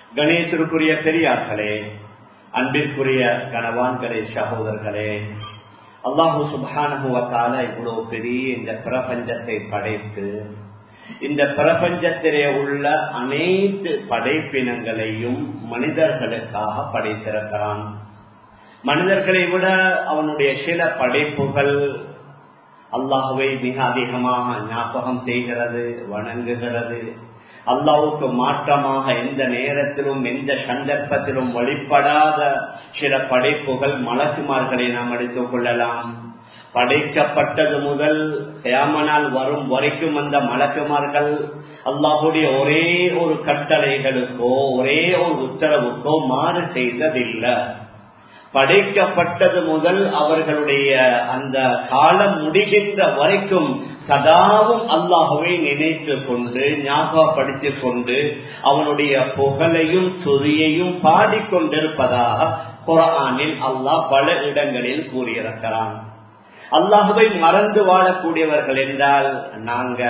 கணேசருக்குரிய பெரியார்களே அன்பிற்குரிய கணவான்களே சகோதரர்களே அல்லாஹூ சுபானுவத்தால இவ்வளவு பெரிய இந்த பிரபஞ்சத்தை படைத்து இந்த பிரபஞ்சத்திலே உள்ள அனைத்து படைப்பினங்களையும் மனிதர்களுக்காக படைத்திருக்கிறான் மனிதர்களை விட அவனுடைய சில படைப்புகள் அல்லாஹுவை மிக அதிகமாக ஞாபகம் செய்கிறது வணங்குகிறது அல்லாவுக்கு மாற்றமாக எந்த நேரத்திலும் எந்த சந்தர்ப்பத்திலும் வழிபடாத சில படைப்புகள் மலக்குமார்களை நாம் எடுத்துக் கொள்ளலாம் படைக்கப்பட்டது முதல் சேமனால் வரும் வரைக்கும் அந்த மலக்குமார்கள் அல்லாஹுடைய ஒரே ஒரு கட்டளைகளுக்கோ ஒரே ஒரு உத்தரவுக்கோ மாறு செய்ததில்லை படைக்கப்பட்டது முதல் அவர்களுடைய அந்த காலம் முடிகின்ற வரைக்கும் சதாவும் அல்லாஹுவை நினைத்து கொண்டு ஞாபகப்படுத்திக் கொண்டு அவனுடைய புகழையும் துதியையும் பாடிக்கொண்டிருப்பதாக குரானில் அல்லாஹ் பல இடங்களில் கூறியிருக்கிறான் அல்லாஹுவை மறந்து வாழக்கூடியவர்கள் என்றால் நாங்க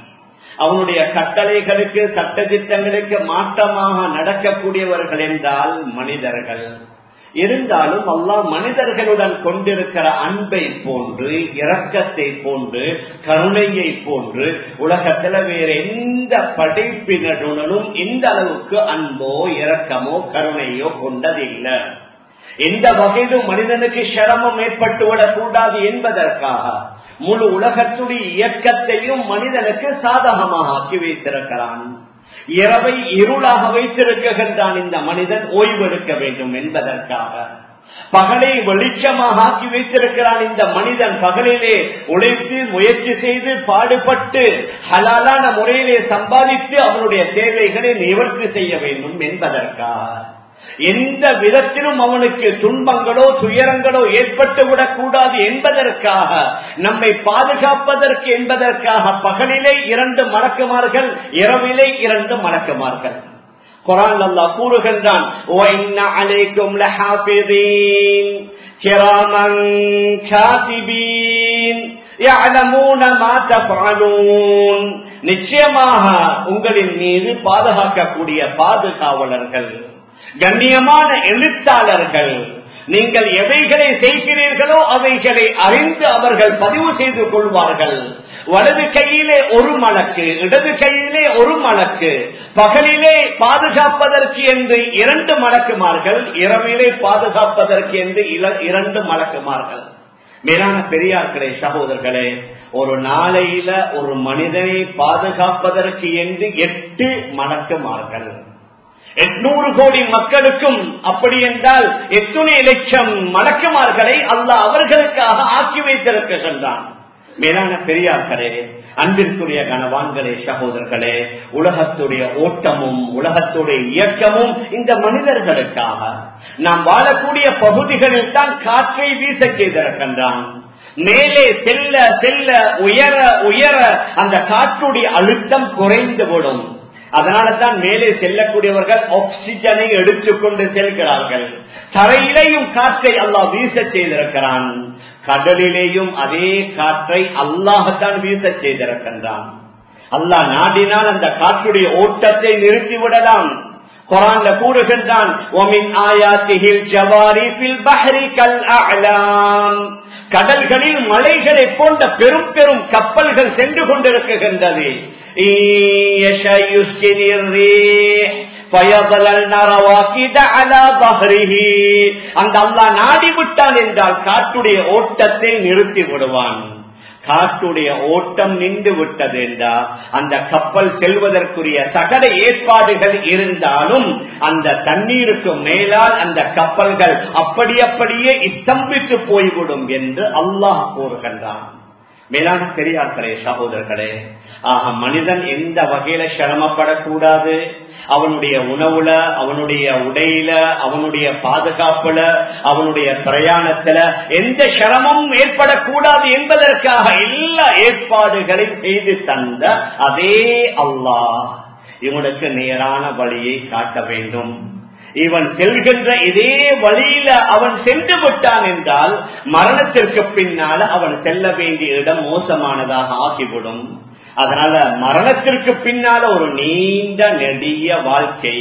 அவனுடைய கட்டளைகளுக்கு சட்டத்திட்டங்களுக்கு மாற்றமாக நடக்கக்கூடியவர்கள் என்றால் மனிதர்கள் இருந்தாலும் அல்லாஹ் மனிதர்களுடன் கொண்டிருக்கிற அன்பை போன்று இரக்கத்தை போன்று கருணையை போன்று உலகத்துல வேற எந்த படைப்பினருடனும் இந்த அளவுக்கு அன்போ இரக்கமோ கருணையோ கொண்டதில்லை எந்த வகையிலும் மனிதனுக்கு சிரமம் ஏற்பட்டுவிடக் கூடாது என்பதற்காக முழு உலகத்துடைய இயக்கத்தையும் மனிதனுக்கு சாதகமாக ஆக்கி வைத்திருக்கிறான் இரவை இருளாக வைத்திருக்கின்றான் இந்த மனிதன் ஓய்வெடுக்க வேண்டும் என்பதற்காக பகலை வெளிச்சமாக ஆக்கி வைத்திருக்கிறான் இந்த மனிதன் பகலிலே உழைத்து முயற்சி செய்து பாடுபட்டு ஹலாலான முறையிலே சம்பாதித்து அவனுடைய தேவைகளை நிவர்த்தி செய்ய வேண்டும் என்பதற்காக எந்த விதத்திலும் அவனுக்கு துன்பங்களோ துயரங்களோ ஏற்பட்டுவிடக் கூடாது என்பதற்காக நம்மை பாதுகாப்பதற்கு என்பதற்காக பகலிலே இரண்டு மறக்குமார்கள் இரவிலே இரண்டு மறக்குமார்கள் குரான் அல்லா கூறுகின்றான் நிச்சயமாக உங்களின் மீது பாதுகாக்கக்கூடிய பாதுகாவலர்கள் கண்ணியமான எழுத்தாளர்கள் நீங்கள் எவைகளை செய்கிறீர்களோ அவைகளை அறிந்து அவர்கள் பதிவு செய்து கொள்வார்கள் வலது கையிலே ஒரு மலக்கு இடது கையிலே ஒரு மலக்கு பகலிலே பாதுகாப்பதற்கு என்று இரண்டு மலக்குமார்கள் இரவிலே பாதுகாப்பதற்கு என்று இரண்டு மலக்குமார்கள் மேலான பெரியார்களே சகோதரர்களே ஒரு நாளையில ஒரு மனிதனை பாதுகாப்பதற்கு என்று எட்டு மலக்குமார்கள் எட்நூறு கோடி மக்களுக்கும் அப்படி என்றால் எத்துணை லட்சம் மலக்குமார்களை அல்லாஹ் அவர்களுக்காக ஆக்கி வைத்திருக்கின்றான் மேலான பெரியார்களே அன்பிற்குரிய கனவான்களே சகோதரர்களே உலகத்துடைய ஓட்டமும் உலகத்துடைய இயக்கமும் இந்த மனிதர்களுக்காக நாம் வாழக்கூடிய பகுதிகளில் தான் காற்றை வீச செய்திருக்கின்றான் மேலே செல்ல செல்ல உயர உயர அந்த காற்றுடைய அழுத்தம் குறைந்துவிடும் அதனால தான் மேலே செல்லக்கூடியவர்கள் ஆக்சிஜனை எடுத்துக்கொண்டு செல்கிறார்கள் தரையிலேயும் காற்றை அல்லாஹ் வீச செய்திருக்கிறான் கடலிலேயும் அதே காற்றை அல்லாஹத்தான் வீச செய்திருக்கின்றான் அல்லாஹ் நாடினால் அந்த காற்றுடைய ஓட்டத்தை நிறுத்திவிடலாம் குரான்ல கூறுகின்றான் கடல்களில் மலைகளை போன்ற பெரும் பெரும் கப்பல்கள் சென்று கொண்டிருக்கின்றது அந்த அல்லா நாடி விட்டான் என்றால் காற்றுடைய ஓட்டத்தை நிறுத்தி விடுவான் காற்றுடைய ஓட்டம் நின்று விட்டது என்றால் அந்த கப்பல் செல்வதற்குரிய சகல ஏற்பாடுகள் இருந்தாலும் அந்த தண்ணீருக்கு மேலால் அந்த கப்பல்கள் அப்படி அப்படியே ஸ்தம்பித்து போய்விடும் என்று அல்லாஹ் கூறுகின்றான் மேலான பெரியார்களே சகோதரர்களே ஆக மனிதன் எந்த வகையில சிரமப்படக்கூடாது அவனுடைய உணவுல அவனுடைய உடையில அவனுடைய பாதுகாப்புல அவனுடைய பிரயாணத்துல எந்த சிரமமும் ஏற்படக்கூடாது என்பதற்காக எல்லா ஏற்பாடுகளையும் செய்து தந்த அதே அல்லாஹ் இவனுக்கு நேரான வழியை காட்ட வேண்டும் இவன் செல்கின்ற இதே வழியில அவன் சென்று விட்டான் என்றால் மரணத்திற்கு பின்னால அவன் செல்ல வேண்டிய இடம் மோசமானதாக ஆகிவிடும் அதனால மரணத்திற்கு பின்னால ஒரு நீண்ட நெடிய வாழ்க்கை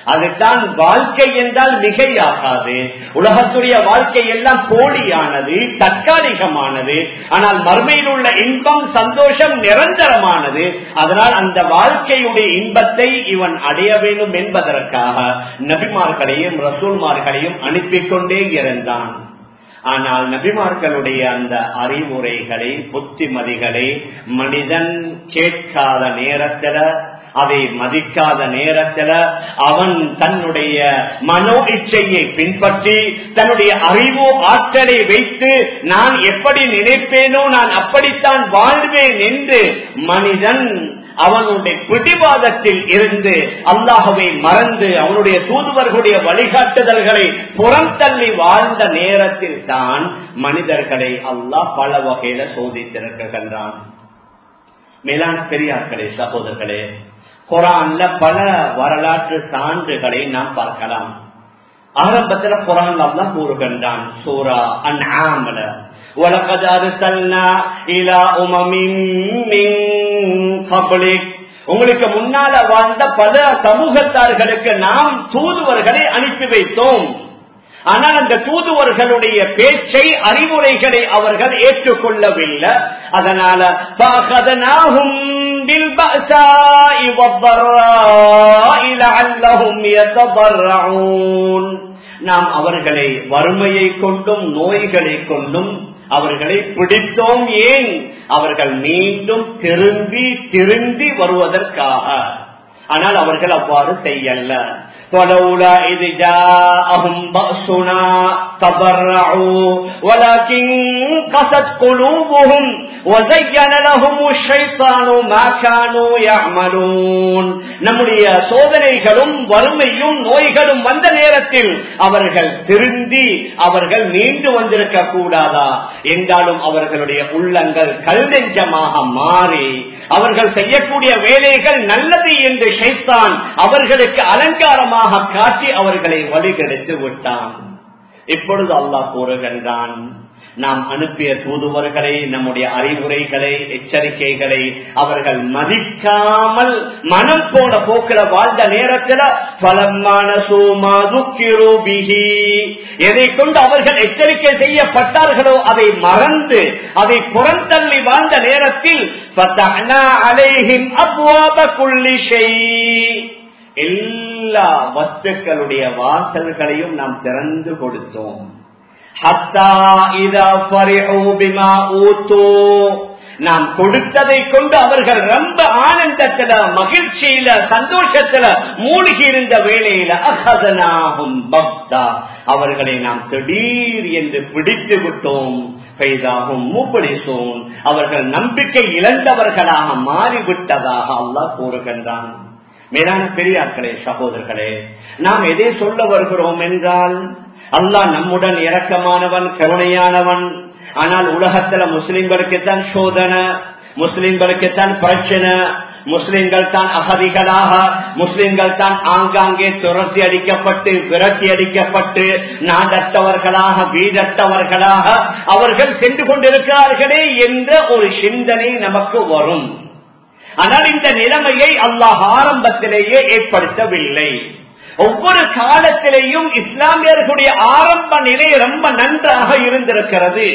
அதுதான் வாழ்க்கை என்றால் மிகையாகாது உலகத்துடைய வாழ்க்கை எல்லாம் போலியானது தற்காலிகமானது ஆனால் மறுமையில் உள்ள இன்பம் சந்தோஷம் நிரந்தரமானது அதனால் அந்த வாழ்க்கையுடைய இன்பத்தை இவன் அடைய வேண்டும் என்பதற்காக நபிமார்களையும் ரசூல்மார்களையும் அனுப்பிக் கொண்டே இருந்தான் ஆனால் நபிமார்களுடைய அந்த அறிவுரைகளை புத்திமதிகளை மனிதன் கேட்காத நேரத்துல அதை மதிக்காத நேரத்துல அவன் தன்னுடைய மனோ இச்சையை பின்பற்றி தன்னுடைய அறிவோ ஆற்றலை வைத்து நான் எப்படி நினைப்பேனோ நான் அப்படித்தான் வாழ்வேன் என்று மனிதன் அவனுடைய பிடிவாதத்தில் இருந்து அல்லாஹவை மறந்து அவனுடைய தூதுவர்களுடைய வழிகாட்டுதல்களை புறம் தள்ளி வாழ்ந்த நேரத்தில் தான் மனிதர்களை அல்லாஹ் பல வகையில சோதித்திருக்கின்றான் மேலான பெரியார்களே சகோதரர்களே குரான்ல பல வரலாற்று சான்றுகளை நாம் பார்க்கலாம் ஆரம்பத்தில் குரான் அல்லாஹ் கூறுகின்றான் சூரா அன் ஆமல وَلَقَدْ أَرْسَلْنَا إِلَى أُمَمٍ مِّن قَبْلِكَ உங்களுக்கு முன்னால வாழ்ந்த பல சமூகத்தார்களுக்கு நாம் தூதுவர்களை அனுப்பி வைத்தோம் ஆனால் அந்த தூதுவர்களுடைய பேச்சை அறிவுரைகளை அவர்கள் ஏற்றுக்கொள்ளவில்லை அதனால بالبأساء والضراء لعلهم يتضرعون நாம் அவர்களை வறுமையை கொண்டும் நோய்களை கொண்டும் அவர்களை பிடித்தோம் ஏன் அவர்கள் மீண்டும் திரும்பி திரும்பி வருவதற்காக ஆனால் அவர்கள் அவ்வாறு செய்யல ولولا إذ جاءهم بأسنا تضرعوا ولكن قست قلوبهم وزين لهم الشيطان ما كانوا يعملون நம்முடைய சோதனைகளும் வறுமையும் நோய்களும் வந்த நேரத்தில் அவர்கள் திருந்தி அவர்கள் மீண்டு வந்திருக்க கூடாதா என்றாலும் அவர்களுடைய உள்ளங்கள் கல்நெஞ்சமாக மாறி அவர்கள் செய்யக்கூடிய வேலைகள் நல்லது என்று ஷைத்தான் அவர்களுக்கு அலங்காரமாக காட்டி அவர்களை வழிகெடுத்து விட்டான் இப்பொழுது அல்லாஹ் கூறுகின்றான் நாம் அனுப்பிய தூதுவர்களை நம்முடைய அறிவுரைகளை எச்சரிக்கைகளை அவர்கள் மதிக்காமல் மனம் போன போக்கில வாழ்ந்த நேரத்தில் பலமான எதை கொண்டு அவர்கள் எச்சரிக்கை செய்யப்பட்டார்களோ அதை மறந்து அதை புறந்தள்ளி வாழ்ந்த நேரத்தில் எல்லா வஸ்துக்களுடைய வாசல்களையும் நாம் திறந்து கொடுத்தோம் நாம் கொடுத்ததை கொண்டு அவர்கள் ரொம்ப ஆனந்தத்துல மகிழ்ச்சியில சந்தோஷத்துல மூழ்கி இருந்த வேளையில அகதனாகும் பக்தா அவர்களை நாம் திடீர் என்று பிடித்து விட்டோம் பெய்தாகும் மூப்பளிசோம் அவர்கள் நம்பிக்கை இழந்தவர்களாக மாறிவிட்டதாக அல்லாஹ் கூறுகின்றான் மேலான பெரியார்களே சகோதரர்களே நாம் எதை சொல்ல வருகிறோம் என்றால் அல்லாஹ் நம்முடன் இரக்கமானவன் கருணையானவன் ஆனால் உலகத்துல முஸ்லிம்களுக்குத்தான் சோதனை முஸ்லிம்களுக்குத்தான் பிரச்சனை முஸ்லிம்கள் தான் அகதிகளாக முஸ்லிம்கள் தான் ஆங்காங்கே துரத்தி அடிக்கப்பட்டு விரட்டி அடிக்கப்பட்டு நாடற்றவர்களாக வீடற்றவர்களாக அவர்கள் சென்று கொண்டிருக்கிறார்களே என்ற ஒரு சிந்தனை நமக்கு வரும் ஆனால் இந்த நிலைமையை அல்லாஹ் ஆரம்பத்திலேயே ஏற்படுத்தவில்லை ஒவ்வொரு காலத்திலேயும் இஸ்லாமியர்களுடைய ஆரம்ப நிலை ரொம்ப நன்றாக இருந்திருக்கிறது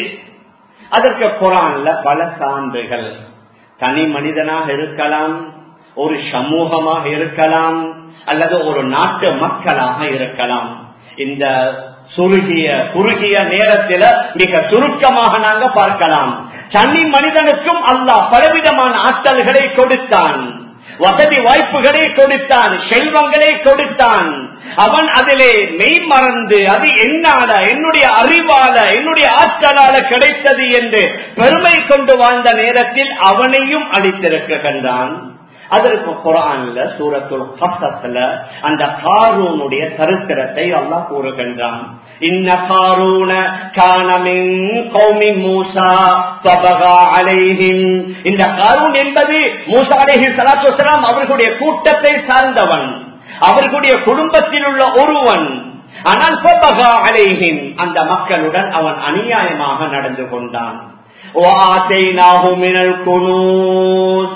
அதற்கு குரான்ல பல சான்றுகள் தனி மனிதனாக இருக்கலாம் ஒரு சமூகமாக இருக்கலாம் அல்லது ஒரு நாட்டு மக்களாக இருக்கலாம் இந்த சுருகிய குறுகிய நேரத்தில் மிக சுருக்கமாக நாங்க பார்க்கலாம் தனி மனிதனுக்கும் அல்லாஹ் பலவிதமான ஆற்றல்களை கொடுத்தான் வசதி வாய்ப்புகளை கொடுத்தான் செல்வங்களை கொடுத்தான் அவன் அதிலே மெய் மறந்து அது என்னால என்னுடைய அறிவால என்னுடைய ஆற்றலால கிடைத்தது என்று பெருமை கொண்டு வாழ்ந்த நேரத்தில் அவனையும் அளித்திருக்கின்றான் அதற்கு குரான்ல சூரத்துல் கசத்துல அந்த காரூனுடைய சரித்திரத்தை அல்லாஹ் கூறுகின்றான் இன்ன காரூன காணமின் கௌமி மூசா தபகா அலைஹிம் இந்த காரூன் என்பது மூசா அலைஹி சலாத்து வசலாம் அவர்களுடைய கூட்டத்தை சார்ந்தவன் அவர்களுடைய குடும்பத்தில் உள்ள ஒருவன் ஆனால் சபகா அலைஹிம் அந்த மக்களுடன் அவன் அநியாயமாக நடந்து கொண்டான் وآتيناه من الكنوز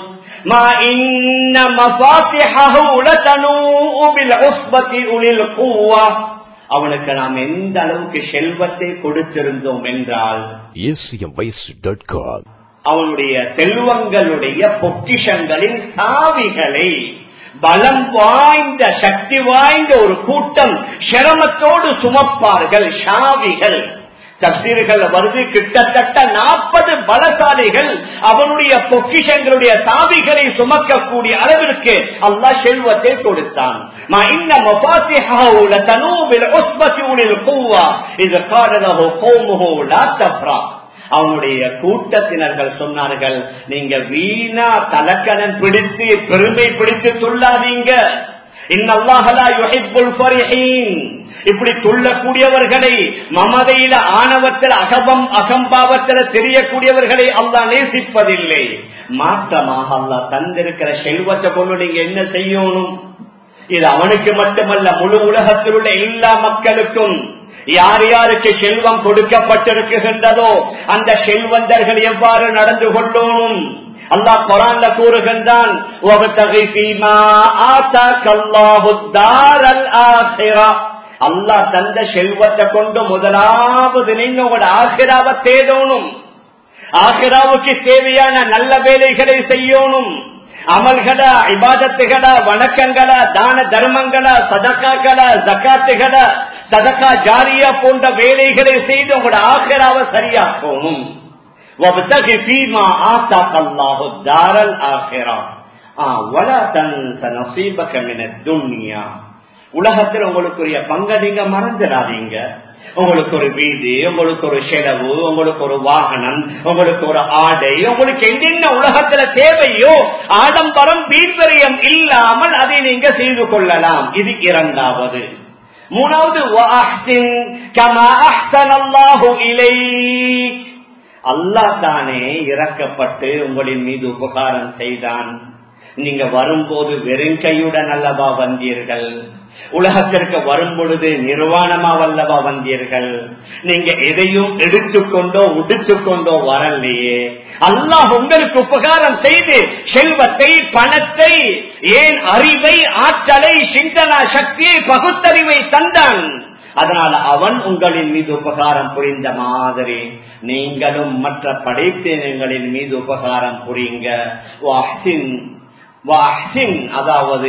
மா இன்ன மஃபாத்திஹஹு லதனூஉ பில் உஸ்பதி உலில் குவ்வா அவனுக்கு நாம் எந்த அளவுக்கு செல்வத்தை கொடுத்திருந்தோம் என்றால் acmways.com அவனுடைய செல்வங்களுடைய பொக்கிஷங்களின் சாவிகளை பலம் வாய்ந்த சக்தி வாய்ந்த ஒரு கூட்டம் சிரமத்தோடு சுமப்பார்கள் சாவிகள் தப்சீர்கள் வருது கிட்டத்தட்ட நாற்பது பலசாலிகள் அவனுடைய பொக்கிஷங்களுடைய சாவிகளை சுமக்கக்கூடிய அளவிற்கு அல்லாஹ் செல்வத்தை கொடுத்தான் மா இன்ன மஃபாத்திஹஹு லதனூபில் உஸ்பதி உலில் குவ்வா இது கால லஹு கௌமுஹு லா தஃப்ரா அவனுடைய கூட்டத்தினர்கள் சொன்னார்கள் நீங்க வீணா தலக்கணம் பிடித்து பெருமை பிடித்து துள்ளாதீங்க இன்னல்லாஹலா யுஹிப்புல் ஃபரிஹீன் இப்படி துள்ளக்கூடியவர்களை மமதையில ஆணவத்தில் அகபம் அகம்பாவத்தில் தெரியக்கூடியவர்களை அல்லாஹ் நேசிப்பதில்லை மாற்றமாக அல்லாஹ் தந்திருக்கிற செல்வத்தை கொண்டு நீங்க என்ன செய்யணும் இது அவனுக்கு மட்டுமல்ல முழு உலகத்தில் உள்ள எல்லா மக்களுக்கும் யார் யாருக்கு செல்வம் கொடுக்கப்பட்டிருக்கின்றதோ அந்த செல்வந்தர்கள் எவ்வாறு நடந்து கொள்ளணும் அல்லாஹ் குரான்ல கூறுகின்றான் அல்லாஹ் தந்த செல்வத்தை கொண்டு முதலாவது நீங்க உங்களோட ஆசிராவை தேடணும் ஆசிராவுக்கு தேவையான நல்ல வேலைகளை செய்யணும் அமல்களா இபாதத்துகளா வணக்கங்களா தான தர்மங்களா சதக்காக்களா ஜக்காத்துகளா சதக்கா ஜாரியா போன்ற வேலைகளை செய்து உங்களோட ஆசிராவை சரியாக்கணும் وابتغ فيما آتاك الله الدار الآخرة آه ولا تنس نصيبك من الدنيا உலகத்தில் உங்களுக்குரிய பங்கை நீங்க மறந்துடாதீங்க உங்களுக்கு ஒரு வீடு உங்களுக்கு ஒரு செலவு உங்களுக்கு ஒரு வாகனம் உங்களுக்கு ஒரு ஆடை உங்களுக்கு என்னென்ன உலகத்துல தேவையோ ஆடம்பரம் வீண்வரியம் இல்லாமல் அதை நீங்க செய்து கொள்ளலாம் இது இரண்டாவது மூணாவது அல்லாஹ் தானே இறக்கப்பட்டு உங்களின் மீது உபகாரம் செய்தான் நீங்க வரும்போது வெறும் கையுடன் அல்லவா வந்தீர்கள் உலகத்திற்கு வரும் பொழுது நிர்வாணமா வல்லவா வந்தீர்கள் நீங்க எதையும் எடுத்துக்கொண்டோ உடுத்துக்கொண்டோ வரலையே அல்லாஹ் உங்களுக்கு உபகாரம் செய்து செல்வத்தை பணத்தை ஏன் அறிவை ஆற்றலை சிந்தனா சக்தியை பகுத்தறிவை தந்தான் அதனால அவன் உங்களின் மீது உபகாரம் புரிந்த மாதிரி நீங்களும் மற்ற படைப்பினங்களின் மீது உபகாரம் புரியுங்க அதாவது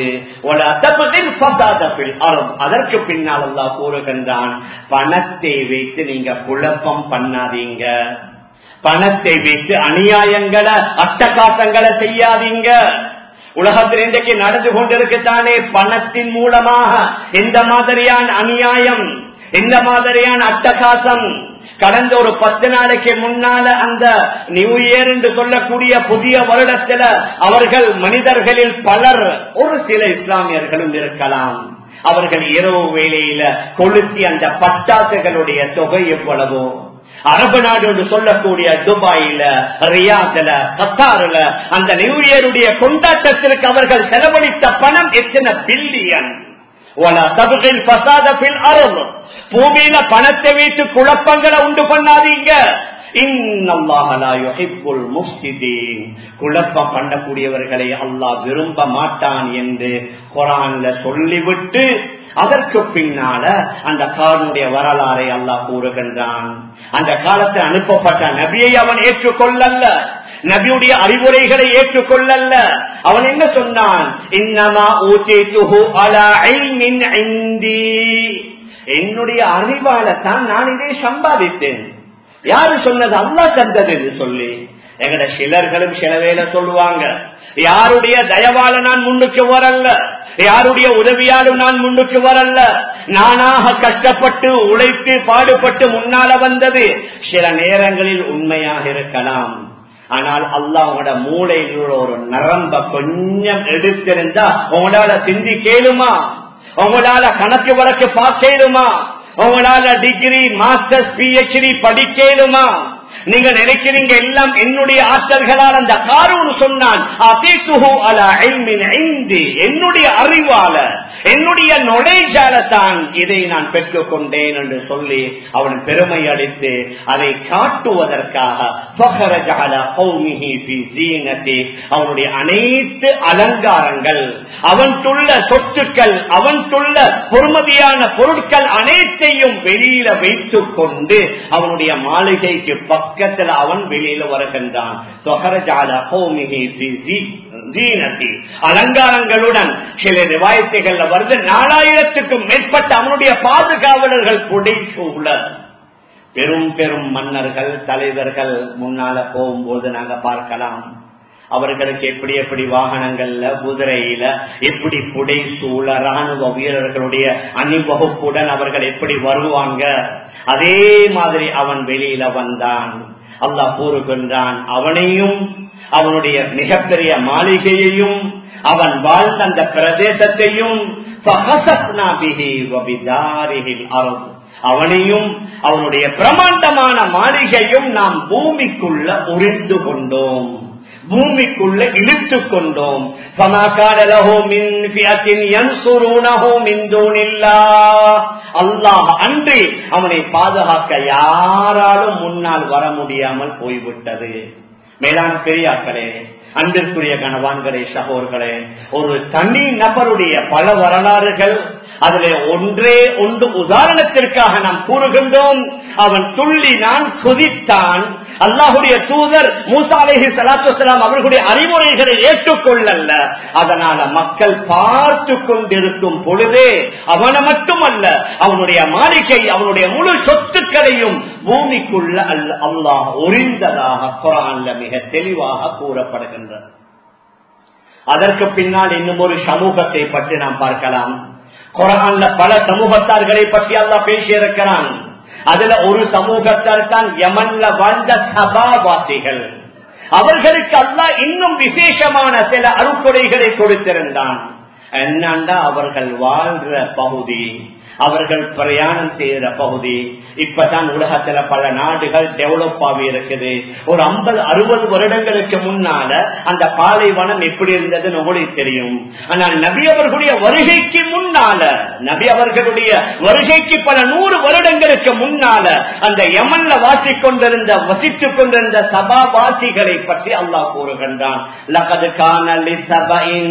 அதற்கு பின்னால் அல்லா கூறுகின்றான் பணத்தை வைத்து நீங்க குழப்பம் பண்ணாதீங்க பணத்தை வைத்து அநியாயங்களை அட்டகாசங்களை செய்யாதீங்க உலகத்தில் இன்றைக்கு நடந்து கொண்டிருக்கத்தானே பணத்தின் மூலமாக எந்த மாதிரியான அநியாயம் எந்த மாதிரியான அட்டகாசம் கடந்த ஒரு பத்து நாளைக்கு முன்னால அந்த நியூ இயர் என்று சொல்லக்கூடிய புதிய வருடத்துல அவர்கள் மனிதர்களில் பலர் ஒரு சில இஸ்லாமியர்களும் இருக்கலாம் அவர்கள் இரவு வேளையில கொளுத்தி அந்த பட்டாசுகளுடைய தொகை எவ்வளவோ அரபு நாடு என்று சொல்லக்கூடிய துபாயில ரியாத்ல கத்தாருல அந்த நியூ இயருடைய கொண்டாட்டத்திற்கு அவர்கள் செலவழித்த பணம் எத்தனை பில்லியன் பூமியில பணத்தை வைத்து குழப்பங்களை உண்டு பண்ணாதீங்க குழப்பம் பண்ணக்கூடியவர்களை அல்லாஹ் விரும்ப மாட்டான் என்று குரான்ல சொல்லிவிட்டு அதற்கு பின்னால அந்த காரனுடைய வரலாறை அல்லாஹ் கூறுகின்றான் அந்த காலத்தில் அனுப்பப்பட்ட நபியை அவன் ஏற்றுக்கொள்ளல்ல நபியுடைய அறிவுரைகளை ஏற்றுக்கொள்ளல்ல அவன் என்ன சொன்னான் இன்னமா ஊத்தேத்துஹு அலா இல்மின் இந்தி என்னுடைய அறிவால தான் நான் இதை சம்பாதித்தேன் யாரு சொன்னது அல்லா தந்தது என்று சொல்லி எங்கட சிலர்களும் சில வேலை சொல்லுவாங்க யாருடைய தயவால நான் முன்னுக்கு வரல யாருடைய உதவியாலும் நான் முன்னுக்கு வரல நானாக கஷ்டப்பட்டு உழைத்து பாடுபட்டு முன்னால வந்தது சில நேரங்களில் உண்மையாக இருக்கலாம் ஆனால் அல்லாஹ் உங்களோட மூளையில் ஒரு நரம்ப கொஞ்சம் எடுத்திருந்தா உங்களால சிந்தி கேளுமா உங்களால கணக்கு வழக்கு பார்க்கலுமா உங்களால டிகிரி மாஸ்டர்ஸ் பிஹெச்டி படிக்கலுமா நீங்க நினைக்கிறீங்க எல்லாம் என்னுடைய ஆற்றல்களால் அந்த காரூன் சொன்னான் என்னுடைய அறிவால என்னுடைய நுழைஜால தான் இதை நான் பெற்றுக் கொண்டேன் என்று சொல்லி அவன் பெருமை அளித்து அதை காட்டுவதற்காக அவனுடைய அனைத்து அலங்காரங்கள் அவன் துள்ள சொத்துக்கள் அவன் துள்ள பொறுமதியான பொருட்கள் அனைத்தையும் வெளியில வைத்துக் கொண்டு அவனுடைய மாளிகைக்கு பக்கத்தில் அவன் வெளியில வருகின்றான் அலங்காரங்களுடன் சில ரிவாயத்தைகள்ல வருது நாலாயிரத்துக்கும் மேற்பட்ட அவனுடைய பாதுகாவலர்கள் புடைசூழ பெரும் பெரும் மன்னர்கள் தலைவர்கள் முன்னால போகும்போது நாங்க பார்க்கலாம் அவர்களுக்கு எப்படி எப்படி வாகனங்கள்ல குதிரையில எப்படி புடை சூழ ராணுவ வீரர்களுடைய அணிவகுப்புடன் அவர்கள் எப்படி வருவாங்க அதே மாதிரி அவன் வெளியில வந்தான் அல்லாஹ் கூறுகின்றான் அவனையும் அவனுடைய மிகப்பெரிய மாளிகையையும் அவன் வாழ்ந்த அந்த பிரதேசத்தையும் அவனையும் அவனுடைய பிரமாண்டமான மாளிகையும் நாம் பூமிக்குள்ள உறிந்து கொண்டோம் பூமிக்குள்ள இழுத்து கொண்டோம் அல்லாஹ் அன்றி அவனை பாதுகாக்க யாராலும் முன்னால் வர முடியாமல் போய்விட்டது மேலான பெரியாக்களே அன்பிற்குரிய கணவான்களே சகோர்களே ஒரு தனி நபருடைய பல வரலாறுகள் அதிலே ஒன்றே ஒன்று உதாரணத்திற்காக நாம் கூறுகின்றோம் அவன் துள்ளினான் குதித்தான் அல்லாஹுடைய தூதர் மூசாலேஹி சலாத்துலாம் அவர்களுடைய அறிவுரைகளை ஏற்றுக்கொள்ளல்ல அதனால மக்கள் பார்த்து கொண்டிருக்கும் பொழுதே அவனை மட்டுமல்ல அவனுடைய மாளிகை அவனுடைய முழு சொத்துக்களையும் பூமிக்குள்ள அல்ல அல்லாஹ் ஒரிந்ததாக குரான்ல மிக தெளிவாக கூறப்படுகின்றது அதற்கு பின்னால் இன்னும் ஒரு சமூகத்தை பற்றி நாம் பார்க்கலாம் குரான்ல பல சமூகத்தார்களை பற்றி அல்லா பேசியிருக்கிறான் அதுல ஒரு சமூகத்தார் தான் யமன்ல வாழ்ந்த சபாவாசிகள் அவர்களுக்கு அல்லா இன்னும் விசேஷமான சில அறுக்குறைகளை கொடுத்திருந்தான் என்னண்டா அவர்கள் வாழ்ற பகுதி அவர்கள் பிரயாணம் செய்யற பகுதி இப்பதான் உலகத்துல பல நாடுகள் டெவலப் ஆகி இருக்குது ஒரு ஐம்பது அறுபது வருடங்களுக்கு முன்னால அந்த பாலைவனம் எப்படி இருந்ததுன்னு உங்களுக்கு தெரியும் ஆனால் நபி அவர்களுடைய வருகைக்கு முன்னால நபி அவர்களுடைய வருகைக்கு பல நூறு வருடங்களுக்கு முன்னால அந்த யமன்ல வாசிக் கொண்டிருந்த வசித்துக் கொண்டிருந்த சபாவாசிகளை பற்றி அல்லாஹ் கூறுகின்றான் லகது காணலி சபையின்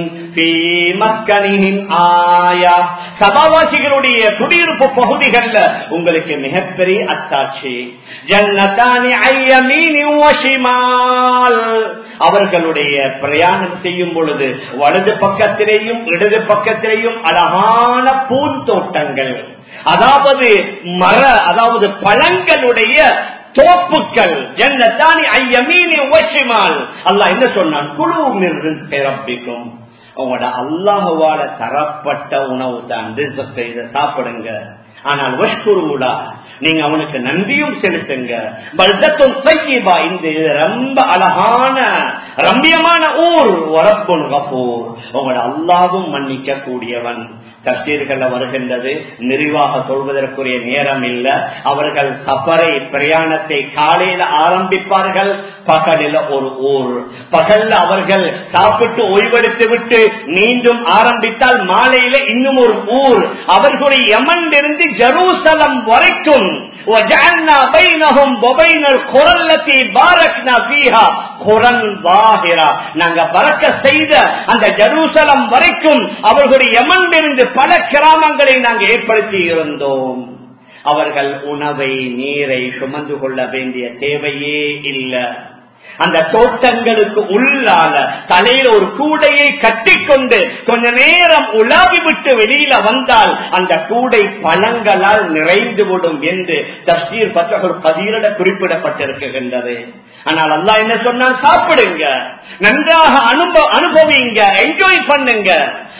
ஆயா சபாவாசிகளுடைய குடியிருப்பு பகுதிகள்ல உங்களுக்கு மிகப்பெரிய அத்தாட்சி ஜன்னதானி ஐயமீனி வஷிமால் அவர்களுடைய பிரயாணம் செய்யும் பொழுது வலது பக்கத்திலேயும் இடது பக்கத்திலேயும் அழகான பூந்தோட்டங்கள் அதாவது மர அதாவது பழங்களுடைய தோப்புக்கள் ஜன்னதானி ஐயமீனி வஷிமால் அல்லாஹ் என்ன சொன்னான் குழு பிறப்பிக்கும் உங்களோட அல்லாஹுவால தரப்பட்ட உணவு தான் இதை சாப்பிடுங்க ஆனால் வஷ்குருடா நீங்க அவனுக்கு நன்றியும் செலுத்துங்க பல்தத்தும் சையீபா இந்த இது ரொம்ப அழகான ரம்யமான ஊர் வரப்பொன் கபூர் உங்களோட அல்லாவும் மன்னிக்க கூடியவன் தப்சீர்கள வருகின்றது நிறைவாக சொல்வதற்குரிய நேரம் இல்ல அவர்கள் சபரை பிரயாணத்தை காலையில ஆரம்பிப்பார்கள் பகலில ஒரு ஊர் பகல்ல அவர்கள் சாப்பிட்டு ஓய்வெடுத்து விட்டு மீண்டும் ஆரம்பித்தால் மாலையில இன்னும் ஒரு ஊர் அவர்களுடைய யமன் இருந்து ஜெருசலம் வரைக்கும் وجعلنا بينهم وبين القرى التي باركنا فيها قرى ظاهرة நாங்க பறக்க செய்த அந்த ஜெருசலம் வரைக்கும் அவர்களுடைய யமன் இருந்து பல கிராமங்களை நாங்கள் ஏற்படுத்தி இருந்தோம் அவர்கள் உணவை நீரை சுமந்து கொள்ள வேண்டிய தேவையே இல்லை அந்த தோட்டங்களுக்கு உள்ளால தலையில ஒரு கூடையை கட்டிக்கொண்டு கொஞ்ச நேரம் உலாவி விட்டு வெளியில வந்தால் அந்த கூடை பழங்களால் நிறைந்துவிடும் என்று தப்சீர் பத்தகர் பதியிட குறிப்பிடப்பட்டிருக்கின்றது ஆனால் அல்லா என்ன சொன்னால் சாப்பிடுங்க நன்றாக அனுப அனுபவிங்க என்ஜாய் பண்ணுங்க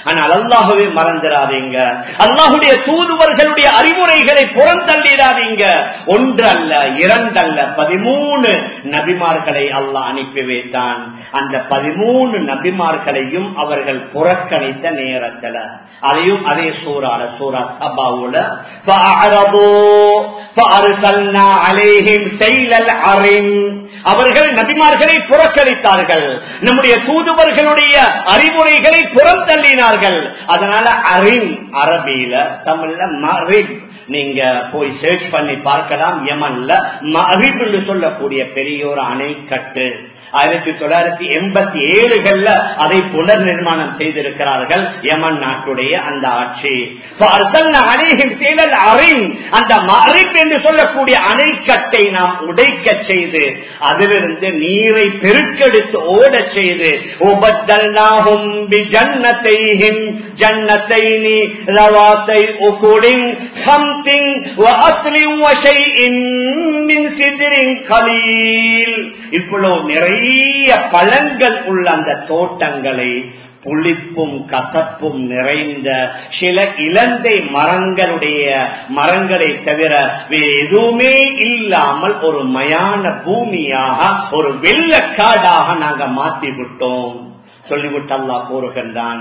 ஆனால் அல்லாஹுவே மறந்துடாதீங்க அல்லாஹுடைய தூதுவர்களுடைய அறிவுரைகளை புறந்தள்ளிடாதீங்க ஒன்று அல்ல இரண்டல்ல பதிமூணு நபிமார்களை அல்லாஹ் அனுப்பி வைத்தான் அந்த பதிமூணு நபிமார்களையும் அவர்கள் புறக்கணித்த நேரத்துல அதையும் அதே சூறால சூரா சபாவுல அவர்கள் நபிமார்களை புறக்கணித்தார்கள் நம்முடைய தூதுவர்களுடைய அறிவுரைகளை புறந்தள்ளினார்கள் அதனால அரின் அரபியில தமிழ்ல மரிப் நீங்க போய் சர்ச் பண்ணி பார்க்கலாம் யமன்ல மரிப் என்று சொல்லக்கூடிய பெரிய ஒரு அணைக்கட்டு ஆயிரத்தி தொள்ளாயிரத்தி எண்பத்தி ஏழுகள்ல அதை புனர் நிர்மாணம் செய்திருக்கிறார்கள் யமன் நாட்டுடைய அந்த ஆட்சி அந்த மறிப் என்று சொல்லக்கூடிய அணைக்கட்டை நாம் உடைக்க செய்து அதிலிருந்து நீரை பெருக்கெடுத்து ஓட செய்து உபத்தல்னாகும் ஜன்னத்தையும் ஜன்னத்தைனி ரவாத்தை உகுடின் சம்திங் வஅஸ்லின் வஷைஇன் மின் சித்ரின் கலீல் இவ்வளவு நிறைய பழங்கள் உள்ள அந்த தோட்டங்களை புளிப்பும் கசப்பும் நிறைந்த சில இலந்தை மரங்களுடைய மரங்களை தவிர வேறு எதுவுமே இல்லாமல் ஒரு மயான பூமியாக ஒரு வெள்ளக்காடாக நாங்க மாற்றி விட்டோம் சொல்லிவிட்டு அல்லா கூறுகின்றான்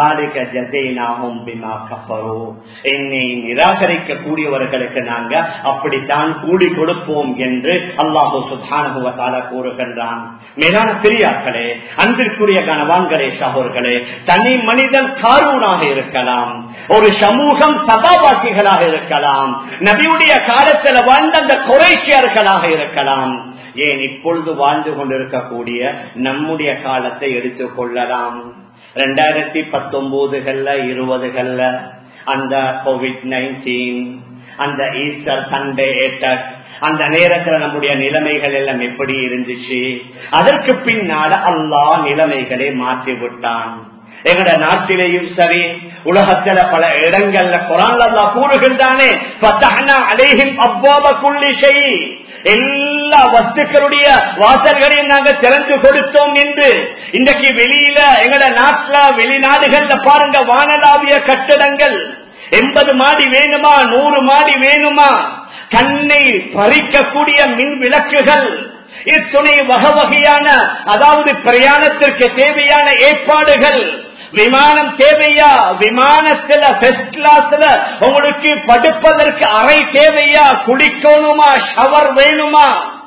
என்னை நிராகரிக்க கூடியவர்களுக்கு நாங்க அப்படித்தான் கூடி கொடுப்போம் என்று அல்லாஹு சுபானுவத்தால கூறுகின்றான் மேலான பெரியார்களே அன்பிற்குரிய கனவான்களே சகோர்களே தனி மனிதன் காரூனாக இருக்கலாம் ஒரு சமூகம் சபாவாசிகளாக இருக்கலாம் நபியுடைய காலத்தில் வாழ்ந்த அந்த குறைச்சியர்களாக இருக்கலாம் ஏன் இப்பொழுது வாழ்ந்து கொண்டிருக்கக்கூடிய நம்முடைய காலத்தை எடுத்துக் கொள்ளலாம் ரெண்டாயிரத்தி பத்தொன்பதுகள்ல இருபதுகள்ல அந்த கோவிட் நைன்டீன் அந்த ஈஸ்டர் சண்டே ஏட்டக் அந்த நேரத்துல நம்முடைய நிலைமைகள் எல்லாம் எப்படி இருந்துச்சு அதற்கு பின்னால அல்லா நிலைமைகளை மாற்றி விட்டான் எங்கட நாட்டிலேயும் சரி உலகத்துல பல இடங்கள்ல குரான் அல்லா கூறுகின்றானே அலேஹிம் அவ்வாப குள்ளி செய் எல்லா வஸ்துக்களுடைய வாசல்களையும் நாங்க திறந்து கொடுத்தோம் என்று இன்றைக்கு வெளியில எங்கட நாட்டுல வெளிநாடுகள்ல பாருங்க வானலாவிய கட்டடங்கள் எண்பது மாடி வேணுமா நூறு மாடி வேணுமா கண்ணை பறிக்கக்கூடிய மின் விளக்குகள் இத்துணை வகை வகையான அதாவது பிரயாணத்திற்கு தேவையான ஏற்பாடுகள் விமானம் தேவையா விமானத்துல பெஸ்ட் கிளாஸ்ல உங்களுக்கு படுப்பதற்கு அறை தேவையா குளிக்கணுமா ஷவர் வேணுமா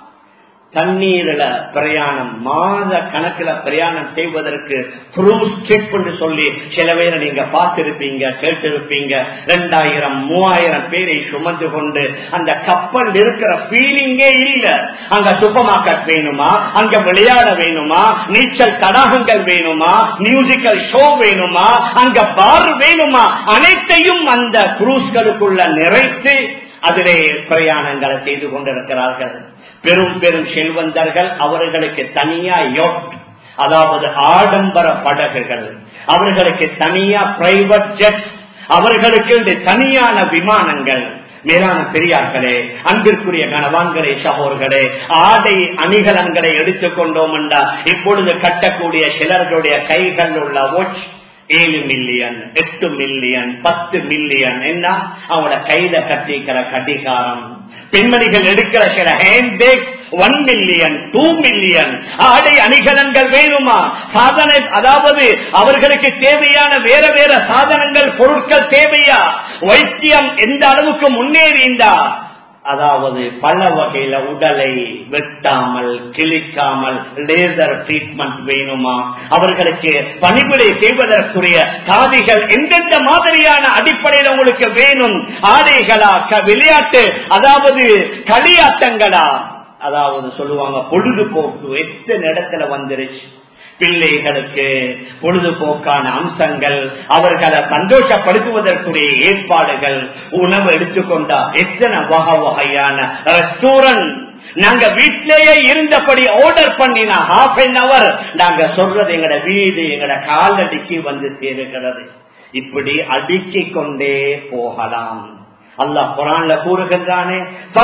தண்ணீர்ல பிரயாணம் மாத கணக்குல பிரயாணம் செய்வதற்கு க்ரூஸ் ட்ரிப் என்று சொல்லி சில பேரை நீங்க பார்த்திருப்பீங்க கேட்டிருப்பீங்க ரெண்டாயிரம் மூவாயிரம் பேரை சுமந்து கொண்டு அந்த கப்பல் இருக்கிற ஃபீலிங்கே இல்ல அங்க சூப்பர் மார்க்கெட் வேணுமா அங்க விளையாட வேணுமா நீச்சல் தடாகங்கள் வேணுமா மியூசிக்கல் ஷோ வேணுமா அங்க பார் வேணுமா அனைத்தையும் அந்த குரூஸ்களுக்குள்ள நிறைத்து அதிலே பிரயாணங்களை செய்து கொண்டிருக்கிறார்கள் பெரும் பெரும் செல்வந்தர்கள் அவர்களுக்கு தனியா யோட் அதாவது ஆடம்பர படகுகள் அவர்களுக்கு தனியா பிரைவேட் ஜெட் அவர்களுக்கு தனியான விமானங்கள் மேலான பெரியார்களே அன்பிற்குரிய கணவான்களே சகோர்களே ஆடை அணிகலன்களை எடுத்துக்கொண்டோம் என்றா இப்பொழுது கட்டக்கூடிய சிலர்களுடைய கைகள் உள்ள வாட்ச் ஏழு மில்லியன் எட்டு மில்லியன் பத்து மில்லியன் என்ன அவங்களோட கையில கட்டிக்கிற கடிகாரம் பெண்மணிகள் எடுக்கிற சில hand bag one million two million ஆடை அணிகலன்கள் வேணுமா சாதனை அதாவது அவர்களுக்கு தேவையான வேற வேற சாதனங்கள் பொருட்கள் தேவையா வைத்தியம் எந்த அளவுக்கு முன்னேறிந்தா அதாவது பல வகையில உடலை வெட்டாமல் கிழிக்காமல் லேசர் ட்ரீட்மெண்ட் வேணுமா அவர்களுக்கு பணிவிடை செய்வதற்குரிய காதிகள் எந்தெந்த மாதிரியான அடிப்படையில் உங்களுக்கு வேணும் ஆடைகளா விளையாட்டு அதாவது களியாட்டங்களா அதாவது சொல்லுவாங்க பொழுதுபோக்கு எத்தனை இடத்துல வந்துருச்சு பிள்ளைகளுக்கு பொழுதுபோக்கான அம்சங்கள் அவர்களை சந்தோஷப்படுத்துவதற்குரிய ஏற்பாடுகள் உணவு எடுத்துக்கொண்டா எத்தனை வகை வகையான ரெஸ்டாரண்ட் நாங்க வீட்டிலேயே இருந்தபடி ஆர்டர் பண்ணினா ஹாஃப் அன் அவர் நாங்க சொல்றது எங்கட வீடு எங்கட காலடிக்கு வந்து சேருகிறது இப்படி அடுக்கிக் கொண்டே போகலாம் அல்லாஹ் குரான்ல கூறுகின்றானே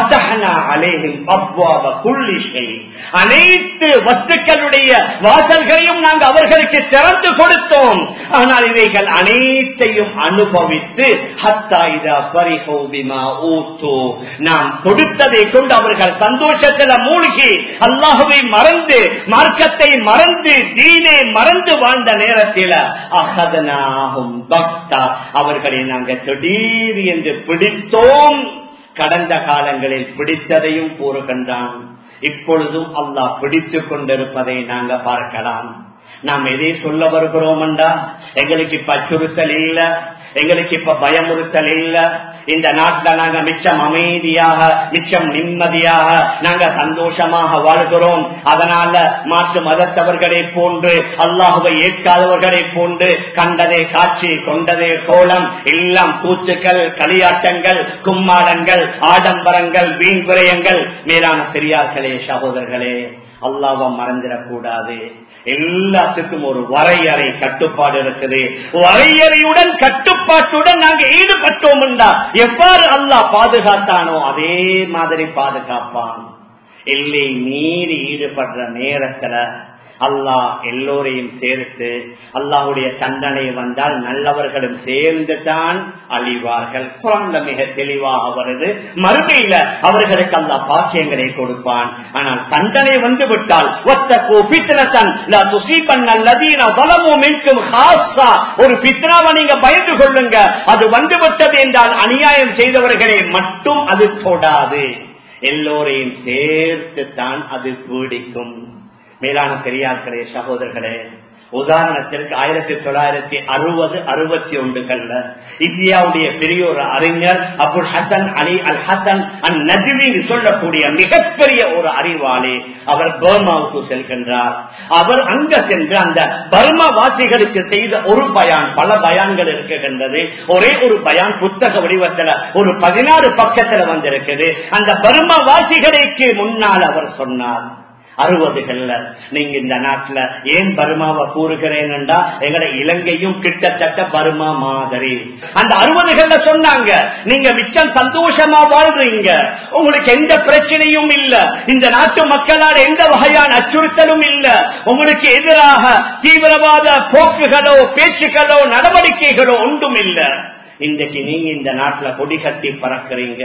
அனைத்து வஸ்துக்களுடைய வாசல்களையும் நாங்கள் அவர்களுக்கு திறந்து கொடுத்தோம் ஆனால் இவைகள் அனைத்தையும் அனுபவித்து நாம் கொடுத்ததை கொண்டு அவர்கள் சந்தோஷத்தில் மூழ்கி அல்லாஹுவை மறந்து மார்க்கத்தை மறந்து தீனை மறந்து வாழ்ந்த நேரத்தில் அகதனாகும் பக்தா அவர்களை நாங்கள் திடீர் என்று பிடித்தோம் கடந்த காலங்களில் பிடித்ததையும் கூறுகின்றான் இப்பொழுதும் அல்லாஹ் பிடித்துக் கொண்டிருப்பதை நாங்க பார்க்கலாம் நாம் எதை சொல்ல வருகிறோம் என்றா எங்களுக்கு இப்ப அச்சுறுத்தல் இல்ல எங்களுக்கு இப்ப பயமுறுத்தல் இல்ல இந்த நாட்டில் நாங்க மிச்சம் அமைதியாக மிச்சம் நிம்மதியாக நாங்க சந்தோஷமாக வாழ்கிறோம் அதனால மாற்று மதத்தவர்களை போன்று அல்லாஹுவை ஏற்காதவர்களை போன்று கண்டதே காட்சி கொண்டதே கோலம் எல்லாம் கூத்துக்கள் களியாட்டங்கள் கும்மாளங்கள் ஆடம்பரங்கள் வீண் விரயங்கள் மேலான பெரியார்களே சகோதரர்களே அல்லாவ மறந்துடக்கூடாது எல்லாத்துக்கும் ஒரு வரையறை கட்டுப்பாடு இருக்குது வரையறையுடன் கட்டுப்பாட்டுடன் நாங்க ஈடுபட்டோம் என்றா எவ்வாறு அல்லாஹ் பாதுகாத்தானோ அதே மாதிரி பாதுகாப்பான் எல்லை மீறி ஈடுபடுற நேரத்துல அல்லாஹ் எல்லோரையும் சேர்த்து அல்லாஹுடைய தண்டனை வந்தால் நல்லவர்களும் சேர்ந்து தான் அழிவார்கள் குழந்தை மிக தெளிவாக வருது மறுமையில அவர்களுக்கு அல்லா பாக்கியங்களை கொடுப்பான் ஆனால் தண்டனை வந்து விட்டால் ஒரு பித்னாவை நீங்க பயந்து கொள்ளுங்க அது வந்து விட்டது என்றால் அநியாயம் செய்தவர்களை மட்டும் அது தொடாது எல்லோரையும் சேர்த்து தான் அது பீடிக்கும் மேலான பெரியார்களே சகோதரர்களே உதாரணத்திற்கு ஆயிரத்தி தொள்ளாயிரத்தி அறுபது அறுபத்தி ஒன்றுகள்ல இந்தியாவுடைய பெரிய ஒரு அறிஞர் அபுல் ஹசன் அலி அல் ஹசன் அந் நஜ்மின்னு சொல்லக்கூடிய மிகப்பெரிய ஒரு அறிவாளி அவர் பர்மாவுக்கு செல்கின்றார் அவர் அங்க சென்று அந்த பர்மா வாசிகளுக்கு செய்த ஒரு பயான் பல பயான்கள் இருக்கின்றது ஒரே ஒரு பயான் புத்தக வடிவத்துல ஒரு பதினாறு பக்கத்துல வந்திருக்குது அந்த பர்மா வாசிகளுக்கு முன்னால் அவர் சொன்னார் அறுபதுகள்ல நீங்க இந்த நாட்டுல ஏன் பர்மாவை கூறுகிறேன்டா எங்கட இலங்கையும் கிட்டத்தட்ட பர்மா மாதிரி அந்த அறுபதுகள்ல சொன்னாங்க நீங்க மிச்சம் சந்தோஷமா வாழ்றீங்க உங்களுக்கு எந்த பிரச்சனையும் இல்ல இந்த நாட்டு மக்களால் எந்த வகையான அச்சுறுத்தலும் இல்ல உங்களுக்கு எதிராக தீவிரவாத போக்குகளோ பேச்சுக்களோ நடவடிக்கைகளோ ஒன்றும் இல்ல இன்றைக்கு நீங்க இந்த நாட்டுல கொடி கட்டி பறக்கிறீங்க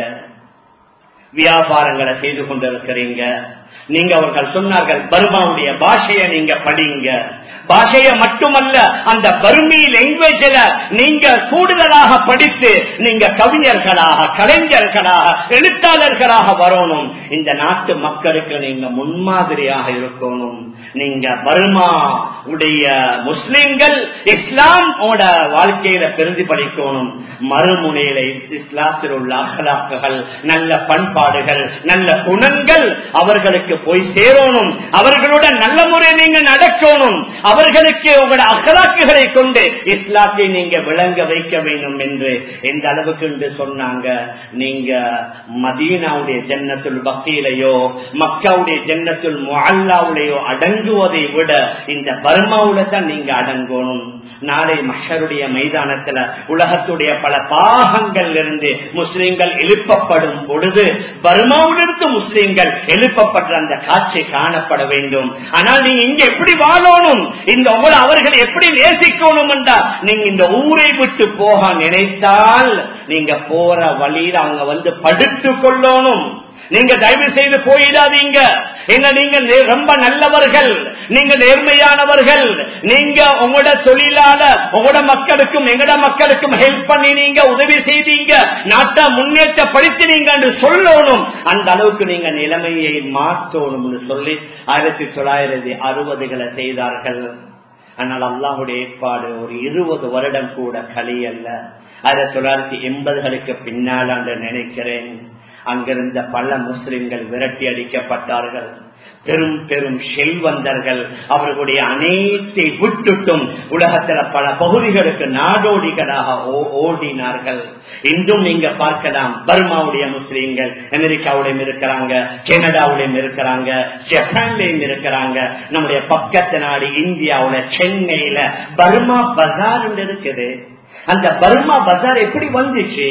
வியாபாரங்களை செய்து கொண்டிருக்கிறீங்க நீங்க அவர்கள் சொன்னார்கள் பர்மாவுடைய பாஷையை நீங்க படிங்க பாஷையை மட்டுமல்ல அந்த பர்மி லாங்குவேஜில் நீங்க கூடுதலாக படித்து நீங்க கவிஞர்களாக கலைஞர்களாக எழுத்தாளர்களாக வரணும் இந்த நாட்டு மக்களுக்கு நீங்க முன்மாதிரியாக இருக்கணும் நீங்க பர்மா உடைய முஸ்லிம்கள் இஸ்லாம் வாழ்க்கையில பிரதிபலிக்கணும் மறுமுனையில இஸ்லாத்தில் உள்ள அகலாக்குகள் நல்ல பண்பாடுகள் நல்ல குணங்கள் அவர்களுக்கு போய் சேரணும் அவர்களுடன் நல்ல முறை நீங்க நடக்கணும் அவர்களுக்கு உங்களோட அகலாக்குகளை கொண்டு இஸ்லாத்தை நீங்க விளங்க வைக்க வேண்டும் என்று எந்த அளவுக்கு என்று சொன்னாங்க நீங்க மதீனாவுடைய ஜன்னத்துள் பக்தியிலையோ மக்காவுடைய ஜன்னத்துள் முல்லாவுலையோ அடங்குவதை விட இந்த பர்மாவுல தான் நீங்க அடங்கணும் நாளை மஷருடைய மைதானத்துல உலகத்துடைய பல பாகங்கள் இருந்து முஸ்லிம்கள் எழுப்பப்படும் பொழுது பர்மாவிலிருந்து முஸ்லிம்கள் எழுப்பப்படுற அந்த காட்சி காணப்பட வேண்டும் ஆனால் நீங்க இங்க எப்படி வாழணும் இந்த உங்களை அவர்கள் எப்படி நேசிக்கணும் என்றா நீங்க இந்த ஊரை விட்டு போக நினைத்தால் நீங்க போற வழியில் அவங்க வந்து படுத்து கொள்ளணும் நீங்க தயவு செய்து போயிடாதீங்க என்ன நீங்க ரொம்ப நல்லவர்கள் நீங்க நேர்மையானவர்கள் நீங்க உங்களோட தொழிலால உங்களோட மக்களுக்கும் எங்கட மக்களுக்கும் ஹெல்ப் பண்ணி நீங்க உதவி செய்தீங்க நாட்டை முன்னேற்றப்படுத்தினீங்க என்று சொல்லணும் அந்த அளவுக்கு நீங்க நிலைமையை மாற்றணும் சொல்லி ஆயிரத்தி தொள்ளாயிரத்தி அறுபதுகளை செய்தார்கள் ஆனால் அல்லாஹுடைய ஏற்பாடு ஒரு இருபது வருடம் கூட கலியல்ல ஆயிரத்தி தொள்ளாயிரத்தி எண்பதுகளுக்கு பின்னால் என்று நினைக்கிறேன் அங்கிருந்த பல முஸ்லிம்கள் விரட்டி அடிக்கப்பட்டார்கள் பெரும் பெரும் செல்வந்தர்கள் அவர்களுடைய அனைத்தை விட்டுட்டும் உலகத்துல பல பகுதிகளுக்கு நாடோடிகளாக ஓடினார்கள் இன்றும் நீங்க பார்க்கலாம் பர்மாவுடைய முஸ்லீம்கள் அமெரிக்காவுடையும் இருக்கிறாங்க கனடாவுடையும் இருக்கிறாங்க ஜப்பான்லயும் இருக்கிறாங்க நம்முடைய பக்கத்து நாடு இந்தியாவுல சென்னையில பர்மா பஜார் இருக்குது அந்த பர்மா பஜார் எப்படி வந்துச்சு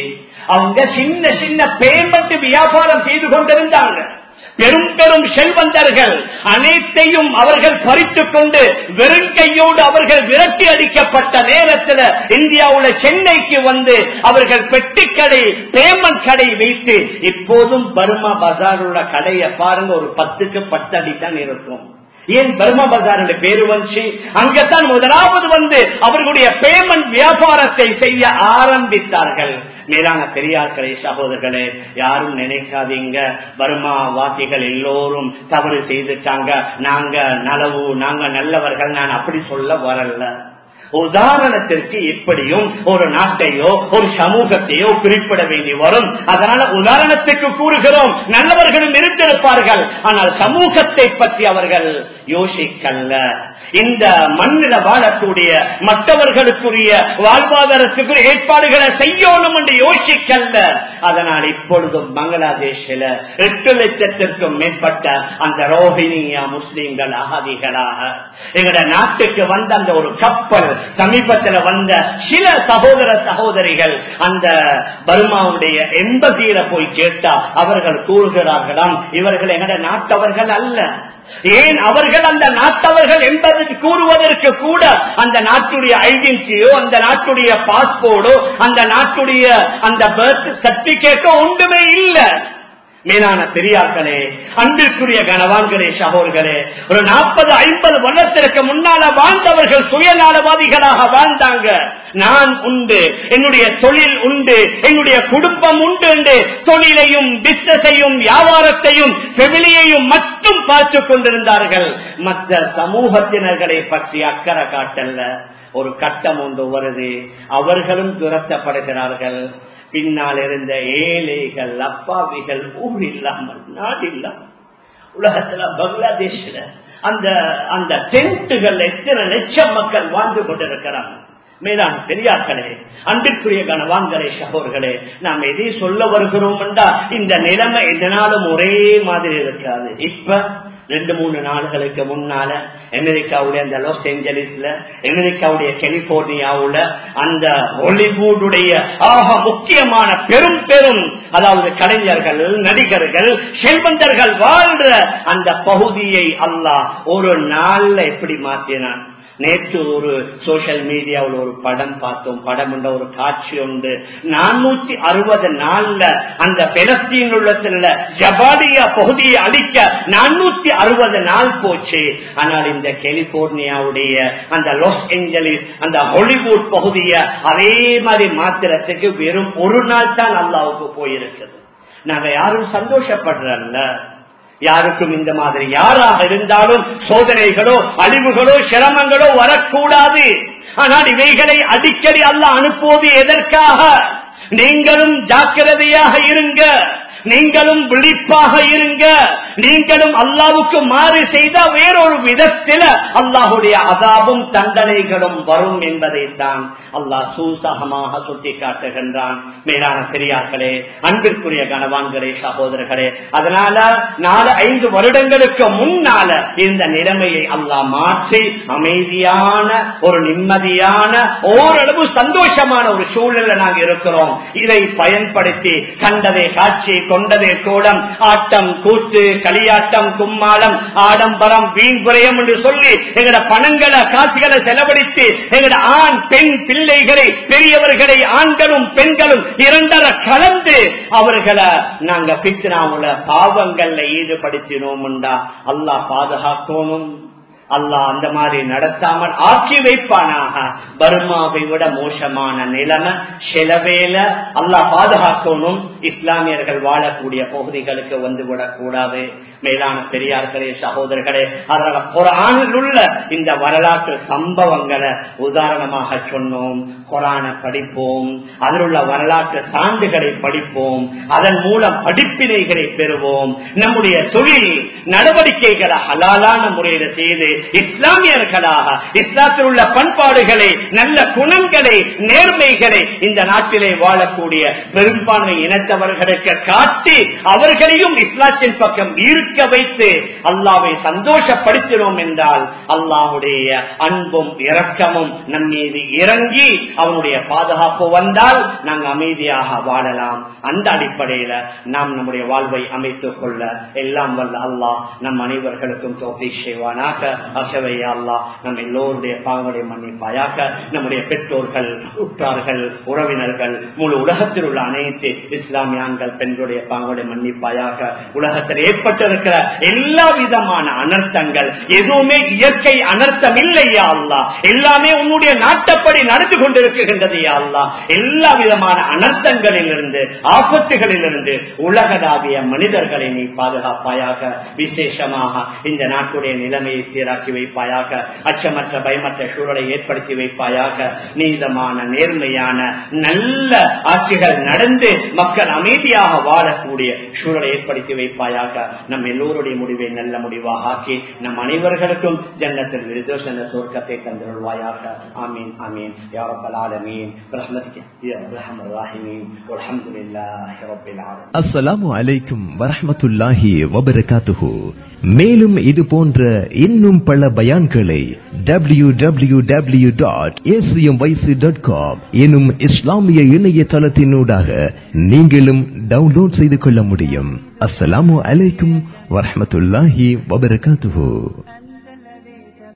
அவங்க சின்ன சின்ன பேமெண்ட் வியாபாரம் செய்து கொண்டிருந்தாங்க பெரும் பெரும் செல்வந்தர்கள் அனைத்தையும் அவர்கள் பறித்துக் கொண்டு வெறுங்கையோடு அவர்கள் விரட்டி அடிக்கப்பட்ட நேரத்தில் இந்தியாவுல சென்னைக்கு வந்து அவர்கள் பெட்டிக்கடை பேமெண்ட் கடை வைத்து இப்போதும் பர்மா பஜார் உள்ள கடையை பாருங்க ஒரு பத்துக்கு பத்து அடி தான் இருக்கும் ஏன் பர்மா பஜார் என்ற பேரு வந்துச்சு அங்கத்தான் முதலாவது வந்து அவர்களுடைய பேமெண்ட் வியாபாரத்தை செய்ய ஆரம்பித்தார்கள் மேலான பெரியார்களே சகோதரர்களே யாரும் நினைக்காதீங்க பர்மா வாசிகள் எல்லோரும் தவறு செய்துட்டாங்க நாங்க நலவு நாங்க நல்லவர்கள் நான் அப்படி சொல்ல வரல உதாரணத்திற்கு எப்படியும் ஒரு நாட்டையோ ஒரு சமூகத்தையோ குறிப்பிட வேண்டி வரும் அதனால உதாரணத்துக்கு கூறுகிறோம் நல்லவர்களும் இருந்திருப்பார்கள் ஆனால் சமூகத்தை பற்றி அவர்கள் யோசிக்கல்ல இந்த மண்ணில வாழக்கூடிய மற்றவர்களுக்குரிய வாழ்வாதாரத்துக்குரிய ஏற்பாடுகளை செய்யணும் என்று யோசிக்கல்ல அதனால் இப்பொழுதும் பங்களாதேஷில எட்டு லட்சத்திற்கும் மேற்பட்ட அந்த ரோஹிணியா முஸ்லிம்கள் அகதிகளாக எங்கட நாட்டுக்கு வந்த அந்த ஒரு கப்பல் சமீபத்தில் வந்த சில சகோதர சகோதரிகள் அந்த பர்மாவுடைய எம்பசியில போய் கேட்டா அவர்கள் கூறுகிறார்களாம் இவர்கள் எங்கட நாட்டவர்கள் அல்ல ஏன் அவர்கள் அந்த நாட்டவர்கள் என்பது கூறுவதற்கு கூட அந்த நாட்டுடைய ஐடென்டிட்டியோ அந்த நாட்டுடைய பாஸ்போர்டோ அந்த நாட்டுடைய அந்த பர்த் சர்டிபிகேட்டோ ஒன்றுமே இல்லை மேலான பெரியார்களே அன்பிற்குரிய கனவான்களே சகோர்களே ஒரு நாற்பது ஐம்பது வருடத்திற்கு முன்னால வாழ்ந்தவர்கள் சுயநலவாதிகளாக வாழ்ந்தாங்க நான் உண்டு என்னுடைய தொழில் உண்டு என்னுடைய குடும்பம் உண்டு என்று தொழிலையும் பிசினஸையும் வியாபாரத்தையும் பெவிலியையும் மட்டும் பார்த்து கொண்டிருந்தார்கள் மற்ற சமூகத்தினர்களை பற்றி அக்கறை காட்டல்ல ஒரு கட்டம் ஒன்று வருது அவர்களும் துரத்தப்படுகிறார்கள் பின்னால் இருந்த ஏழைகள் அப்பாவிகள் ஊர் இல்லாமல் நாடு இல்லாமல் உலகத்துல பங்களாதேஷ்ல அந்த அந்த டென்ட்டுகள் எத்தனை லட்சம் மக்கள் வாழ்ந்து கொண்டிருக்கிறாங்க மேலான பெரியார்களே அன்பிற்குரிய கனவான்களே சகோர்களே நாம் எதை சொல்ல வருகிறோம் என்றா இந்த நிலைமை எதனாலும் ஒரே மாதிரி இருக்காது இப்ப ரெண்டு மூணு நாடுகளுக்கு முன்னால அமெரிக்காவுடைய அந்த லாஸ் ஏஞ்சலிஸ்ல அமெரிக்காவுடைய கலிபோர்னியாவுல அந்த ஹாலிவுட்டுடைய ஆக முக்கியமான பெரும் பெரும் அதாவது கலைஞர்கள் நடிகர்கள் செல்வந்தர்கள் வாழ்ற அந்த பகுதியை அல்லாஹ் ஒரு நாள்ல எப்படி மாற்றினான் நேற்று ஒரு சோசியல் மீடியாவில் ஒரு படம் பார்த்தோம் படம் என்ற ஒரு காட்சி உண்டு நானூத்தி அறுபது நாள்ல அந்த பெலஸ்தீன் உள்ளத்தில் ஜபாலியா பகுதியை அழிக்க நானூத்தி அறுபது நாள் போச்சு ஆனால் இந்த கலிபோர்னியாவுடைய அந்த லாஸ் ஏஞ்சலிஸ் அந்த ஹாலிவுட் பகுதியை அதே மாதிரி மாத்திரத்துக்கு வெறும் ஒரு நாள் தான் அல்லாவுக்கு போயிருக்குது நாங்க யாரும் சந்தோஷப்படுறல்ல யாருக்கும் இந்த மாதிரி யாராக இருந்தாலும் சோதனைகளோ அழிவுகளோ சிரமங்களோ வரக்கூடாது ஆனால் இவைகளை அடிக்கடி அல்ல அனுப்புவது எதற்காக நீங்களும் ஜாக்கிரதையாக இருங்க நீங்களும் விழிப்பாக இருங்க நீங்களும் அல்லாவுக்கு மாறு செய்த வேறொரு விதத்தில் அல்லாஹுடைய அதாபும் தண்டனைகளும் வரும் என்பதைத்தான் அல்லாஹ் சூசகமாக சுட்டி காட்டுகின்றான் மேலான பெரியார்களே அன்பிற்குரிய கனவான்களே சகோதரர்களே அதனால நாலு ஐந்து வருடங்களுக்கு முன்னால இந்த நிலைமையை அல்லாஹ் மாற்றி அமைதியான ஒரு நிம்மதியான ஓரளவு சந்தோஷமான ஒரு சூழல நாங்க இருக்கிறோம் இதை பயன்படுத்தி கண்டதை காட்சி கொண்டதே கோலம் ஆட்டம் கூத்து களியாட்டம் கும்மாளம் ஆடம்பரம் வீண் குறையம் என்று சொல்லி எங்கட பணங்களை காசுகளை செலவழித்து எங்கட ஆண் பெண் பிள்ளைகளை பெரியவர்களை ஆண்களும் பெண்களும் இரண்டர கலந்து அவர்களை நாங்க பித்னாவுல பாவங்கள்ல ஈடுபடுத்தினோம்டா அல்லாஹ் பாதுகாக்கணும் அல்லாஹ் அந்த மாதிரி நடத்தாமல் ஆக்கி வைப்பானாக பர்மாவை விட மோசமான நிலைமை சிலவேல அல்லாஹ் பாதுகாக்கணும் இஸ்லாமியர்கள் வாழக்கூடிய பகுதிகளுக்கு வந்து விடக்கூடாது மேலான பெரியார்களே சகோதரர்களே அதனால குரானில் உள்ள இந்த வரலாற்று சம்பவங்களை உதாரணமாக சொன்னோம் குரான படிப்போம் அதில் உள்ள வரலாற்று சான்றுகளை படிப்போம் அதன் மூலம் படிப்பினைகளை பெறுவோம் நம்முடைய தொழில் நடவடிக்கைகளை ஹலாலான முறையில செய்து இஸ்லாமியர்களாக இஸ்லாத்தில் உள்ள பண்பாடுகளை நல்ல குணங்களை நேர்மைகளை இந்த நாட்டிலே வாழக்கூடிய பெரும்பான்மை இனத்தவர்களுக்கு காட்டி அவர்களையும் இஸ்லாத்தின் பக்கம் ஈர்க்க வைத்து அல்லாவை சந்தோஷப்படுத்தினோம் என்றால் அல்லாஹுடைய அன்பும் இரக்கமும் நம் மீது இறங்கி அவனுடைய பாதுகாப்பு வந்தால் நாங்கள் அமைதியாக வாழலாம் அந்த அடிப்படையில நாம் நம்முடைய வாழ்வை அமைத்துக் கொள்ள எல்லாம் வல்ல அல்லாஹ் நம் அனைவர்களுக்கும் தோப்பி செய்வானாக அசவையா அல்லாஹ் நம் எல்லோருடைய பாவங்களை மன்னிப்பாயாக நம்முடைய பெற்றோர்கள் உற்றார்கள் உறவினர்கள் முழு உலகத்தில் உள்ள அனைத்து இஸ்லாமியான்கள் பெண்களுடைய பாவங்களை மன்னிப்பாயாக உலகத்தில் ஏற்பட்டிருக்கிற எல்லா விதமான அனர்த்தங்கள் எதுவுமே இயற்கை அனர்த்தம் இல்லையா அல்லா எல்லாமே உன்னுடைய நாட்டப்படி நடந்து கொண்டிருக்கின்றது யா அல்லா எல்லா விதமான அனர்த்தங்களில் இருந்து ஆபத்துகளில் இருந்து உலகளாவிய மனிதர்களை நீ பாதுகாப்பாயாக விசேஷமாக இந்த நாட்டுடைய நிலைமையை சீராக்கி வைப்பாயாக அச்சமற்ற பயமற்ற சூழலை ஏற்படுத்தி வைப்பாயாக நீதமான நேர்மையான நல்ல ஆட்சிகள் நடந்து மக்கள் அமைதியாக வாழக்கூடிய சூழலை ஏற்படுத்தி வைப்பாயாக நம் எல்லோருடைய முடிவை நல்ல முடிவாக ஆக்கி நம் அனைவர்களுக்கும் ஜன்னத்தில் விருதோஷ சொர்க்கத்தை தந்துள்வாயாக ஆமீன் ஆமீன் யாரப்பல் ஆலமீன் ரஹ்மத்திக்கு யா ரஹ்மர் ராஹிமீன் அல்ஹம்துலில்லாஹி ரப்பில் ஆலமீன் அஸ்ஸலாமு அலைக்கும் வரஹ்மத்துல்லாஹி வபரகாத்துஹு மேலும் இது போன்ற இன்னும் பல பயான்களை W W W dot dot com எனும் இஸ்லாமிய இணையதளத்தினூடாக நீங்களும் டவுன்லோட் செய்து கொள்ள முடியும் அஸ்ஸலாமு அலைக்கும் வரஹ்மத்துல்லாஹி வபரகாத்துஹு